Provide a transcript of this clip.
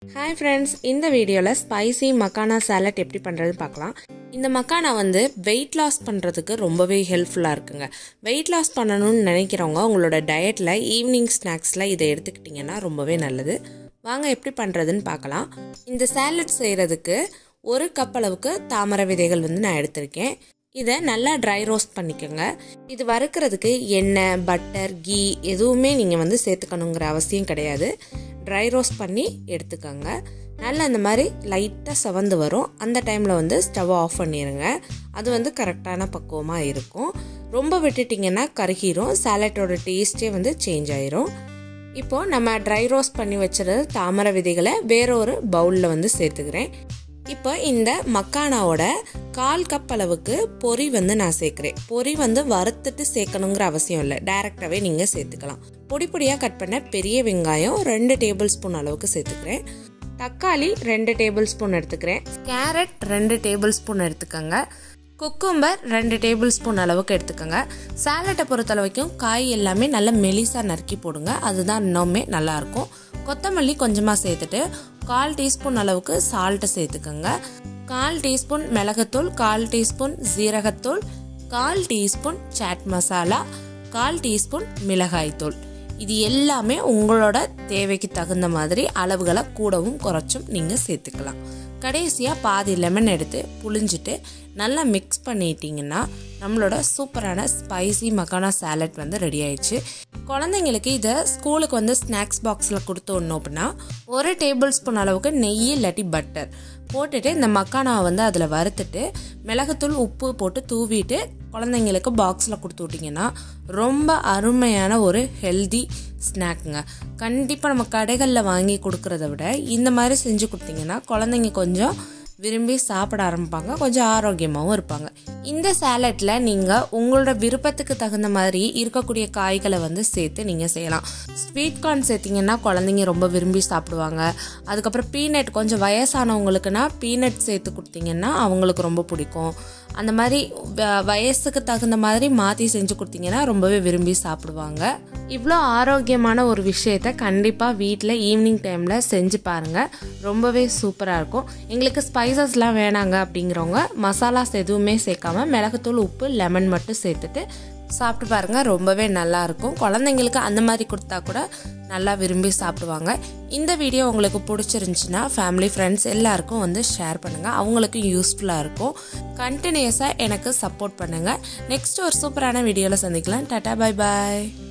hi friends இந்த வீடியோவில் spicy makhana salad எப்படி பண்ணுறதுன்னு பார்க்கலாம் இந்த மக்கானா வந்து வெயிட் லாஸ் பண்ணுறதுக்கு ரொம்பவே ஹெல்ப்ஃபுல்லாக இருக்குங்க வெயிட் லாஸ் பண்ணணும்னு நினைக்கிறவங்க உங்களோட டயட்டில் ஈவினிங் ஸ்நாக்ஸில் இதை எடுத்துக்கிட்டிங்கன்னா ரொம்பவே நல்லது வாங்க எப்படி பண்ணுறதுன்னு பார்க்கலாம் இந்த சாலட் செய்கிறதுக்கு ஒரு கப் அளவுக்கு தாமரை விதைகள் வந்து நான் எடுத்திருக்கேன் இதை நல்லா ட்ரை ரோஸ்ட் பண்ணிக்கோங்க இது வறுக்கிறதுக்கு எண்ணெய் பட்டர் கீ எதுவுமே நீங்கள் வந்து சேர்த்துக்கணுங்கிற அவசியம் கிடையாது ட்ரை ரோஸ்ட் பண்ணி எடுத்துக்கோங்க நல்லா அந்த மாதிரி லைட்டாக செவந்து வரும் அந்த டைமில் வந்து ஸ்டவ் ஆஃப் பண்ணிடுங்க அது வந்து கரெக்டான பக்குவமாக இருக்கும் ரொம்ப விட்டுட்டிங்கன்னா கருகிரும் சாலட்டோட டேஸ்ட்டே வந்து சேஞ்ச் ஆயிரும் இப்போது நம்ம ட்ரை ரோஸ்ட் பண்ணி வச்சுருந்த தாமரை விதைகளை வேற ஒரு பவுலில் வந்து சேர்த்துக்கிறேன் இப்போ இந்த மக்கானாவோட கால் கப் அளவுக்கு பொரி வந்து நான் சேர்க்குறேன் பொரி வந்து வறுத்துட்டு சேர்க்கணுங்கிற அவசியம் இல்லை டைரெக்டாகவே நீங்கள் சேர்த்துக்கலாம் பொடி பொடியாக கட் பண்ண பெரிய வெங்காயம் ரெண்டு டேபிள் ஸ்பூன் அளவுக்கு சேர்த்துக்கிறேன் தக்காளி ரெண்டு டேபிள் ஸ்பூன் எடுத்துக்கிறேன் கேரட் ரெண்டு டேபிள் ஸ்பூன் எடுத்துக்கோங்க குக்கும்பர் ரெண்டு டேபிள் ஸ்பூன் அளவுக்கு எடுத்துக்கோங்க சாலட்டை பொறுத்த வரைக்கும் காய் எல்லாமே நல்லா மெலிசாக நறுக்கி போடுங்க அதுதான் இன்னுமே நல்லாயிருக்கும் கொத்தமல்லி கொஞ்சமாக சேர்த்துட்டு கால் டீஸ்பூன் அளவுக்கு சால்ட்டை சேர்த்துக்கோங்க கால் டீஸ்பூன் மிளகுத்தூள் கால் டீஸ்பூன் ஜீரகத்தூள் கால் டீஸ்பூன் சாட் மசாலா கால் டீஸ்பூன் மிளகாய்த்தூள் இது எல்லாமே உங்களோட தேவைக்கு தகுந்த மாதிரி அளவுகளை கூடவும் குறைச்சும் நீங்கள் சேர்த்துக்கலாம் கடைசியாக பாதி லெமன் எடுத்து புளிஞ்சிட்டு நல்லா மிக்ஸ் பண்ணிட்டீங்கன்னா நம்மளோட சூப்பரான ஸ்பைசி மக்கானா சாலட் வந்து ரெடி ஆயிடுச்சு குழந்தைங்களுக்கு இதை ஸ்கூலுக்கு வந்து ஸ்நாக்ஸ் பாக்ஸில் கொடுத்து விடணும் அப்படின்னா ஒரு டேபிள் ஸ்பூன் அளவுக்கு நெய் இல்லாட்டி பட்டர் போட்டுட்டு இந்த மக்கானாவை வந்து அதில் வறுத்துட்டு மிளகுத்தூள் உப்பு போட்டு தூவிட்டு குழந்தைங்களுக்கு பாக்ஸில் கொடுத்து விட்டிங்கன்னா ரொம்ப அருமையான ஒரு ஹெல்தி ஸ்நாக்குங்க கண்டிப்பாக நம்ம கடைகளில் வாங்கி கொடுக்குறத விட இந்த மாதிரி செஞ்சு கொடுத்தீங்கன்னா குழந்தைங்க கொஞ்சம் விரும்பி சாப்பிட ஆரம்பிப்பாங்க கொஞ்சம் ஆரோக்கியமாகவும் இருப்பாங்க இந்த சேலட்டில் நீங்கள் உங்களோட விருப்பத்துக்கு தகுந்த மாதிரி இருக்கக்கூடிய காய்களை வந்து சேர்த்து நீங்கள் செய்யலாம் ஸ்வீட் கார்ன் சேர்த்திங்கன்னா குழந்தைங்க ரொம்ப விரும்பி சாப்பிடுவாங்க அதுக்கப்புறம் பீனட் கொஞ்சம் வயசானவங்களுக்குனா பீனட் சேர்த்து கொடுத்தீங்கன்னா அவங்களுக்கு ரொம்ப பிடிக்கும் அந்த மாதிரி வயசுக்கு தகுந்த மாதிரி மாற்றி செஞ்சு கொடுத்தீங்கன்னா ரொம்பவே விரும்பி சாப்பிடுவாங்க இவ்வளோ ஆரோக்கியமான ஒரு விஷயத்த கண்டிப்பாக வீட்டில் ஈவினிங் டைமில் செஞ்சு பாருங்கள் ரொம்பவே சூப்பராக இருக்கும் எங்களுக்கு ஸ்பைசஸ்லாம் வேணாங்க அப்படிங்கிறவங்க மசாலாஸ் எதுவுமே சேர்க்காம மிளகுத்தூள் உப்பு லெமன் மட்டும் சேர்த்துட்டு சாப்பிட்டு பாருங்கள் ரொம்பவே நல்லா இருக்கும் குழந்தைங்களுக்கு அந்த மாதிரி கொடுத்தா கூட நல்லா விரும்பி சாப்பிடுவாங்க இந்த வீடியோ உங்களுக்கு பிடிச்சிருந்துச்சுன்னா ஃபேமிலி ஃப்ரெண்ட்ஸ் எல்லாருக்கும் வந்து ஷேர் பண்ணுங்கள் அவங்களுக்கும் யூஸ்ஃபுல்லாக இருக்கும் கண்டினியூஸாக எனக்கு சப்போர்ட் பண்ணுங்கள் நெக்ஸ்ட் ஒரு சூப்பரான வீடியோவில் சந்திக்கலாம் டாட்டா பை பாய்